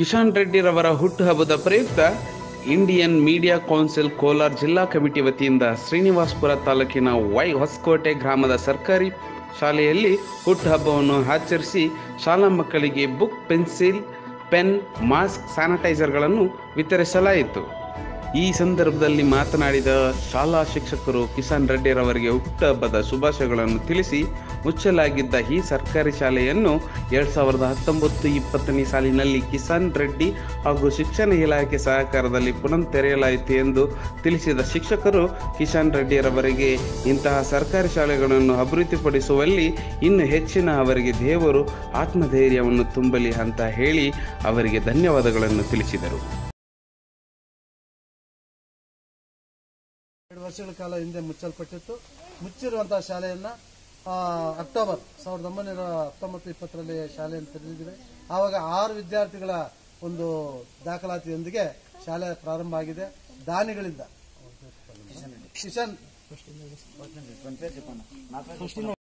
ಕಿಶಾನ್ ರೆಡ್ಡಿರವರ ಹುಟ್ಟುಹಬ್ಬದ ಪ್ರಯುಕ್ತ Indian media council Kolar ಜಿಲ್ಲಾ ಕಮಿಟಿ ವತಿಯಿಂದ ಶ್ರೀನಿವಾಸಪುರ ತಾಲೂಕಿನ ವೈ ಹೊಸಕೋಟೆ ಗ್ರಾಮದ ಸರ್ಕಾರಿ ಶಾಲೆಯಲ್ಲಿ ಹುಟ್ಟುಹಬ್ಬವನ್ನು ಆಚರಿಸಿ ಶಾಲಾ ಮಕ್ಕಳಿಗೆ ಬುಕ್ ಪೆನ್ಸಿಲ್ ಪೆನ್ ಮಾಸ್ಕ್ ಸ್ಯಾನಿಟೈಸರ್ಗಳನ್ನು ವಿತರಿಸಲಾಯಿತು ಈ ಸಂದರ್ಭದಲ್ಲಿ ಮಾತನಾಡಿದ ಶಾಲಾ ಶಿಕ್ಷಕರು ಕಿಸಾನ್ ರೆಡ್ಡಿರವರಿಗೆ ಹುಟ್ಟುಹಬ್ಬದ ಶುಭಾಶಯಗಳನ್ನು ತಿಳಿಸಿ ಮುಚ್ಚಲಾಗಿದ್ದ ಈ ಸರ್ಕಾರಿ ಶಾಲೆಯನ್ನು ಎರಡ್ ಸಾವಿರದ ಹತ್ತೊಂಬತ್ತು ಇಪ್ಪತ್ತನೇ ಸಾಲಿನಲ್ಲಿ ಕಿಸಾನ್ ರೆಡ್ಡಿ ಹಾಗೂ ಶಿಕ್ಷಣ ಇಲಾಖೆ ಸಹಕಾರದಲ್ಲಿ ಪುನಃ ತೆರೆಯಲಾಯಿತು ಎಂದು ತಿಳಿಸಿದ ಶಿಕ್ಷಕರು ಕಿಶಾನ್ ರೆಡ್ಡಿರವರಿಗೆ ಇಂತಹ ಸರ್ಕಾರಿ ಶಾಲೆಗಳನ್ನು ಅಭಿವೃದ್ಧಿಪಡಿಸುವಲ್ಲಿ ಇನ್ನು ಹೆಚ್ಚಿನ ಅವರಿಗೆ ದೇವರು ಆತ್ಮಧೈರ್ಯವನ್ನು ತುಂಬಲಿ ಅಂತ ಹೇಳಿ ಅವರಿಗೆ ಧನ್ಯವಾದಗಳನ್ನು ತಿಳಿಸಿದರು ಎರಡು ವರ್ಷಗಳ ಕಾಲ ಹಿಂದೆ ಮುಚ್ಚಲ್ಪಟ್ಟಿತ್ತು ಮುಚ್ಚಿರುವಂತಹ ಶಾಲೆಯನ್ನ ಆ, ಅಕ್ಟೋಬರ್ ಸಾವಿರದ ಒಂಬೈನೂರ ಹತ್ತೊಂಬತ್ತು ಇಪ್ಪತ್ತರಲ್ಲಿ ಶಾಲೆಯನ್ನು ತೆರೆದಿದ್ದೇವೆ ಆವಾಗ ಆರು ವಿದ್ಯಾರ್ಥಿಗಳ ಒಂದು ದಾಖಲಾತಿಯೊಂದಿಗೆ ಶಾಲೆ ಪ್ರಾರಂಭ ಆಗಿದೆ ದಾನಿಗಳಿಂದ ಕಿಶನ್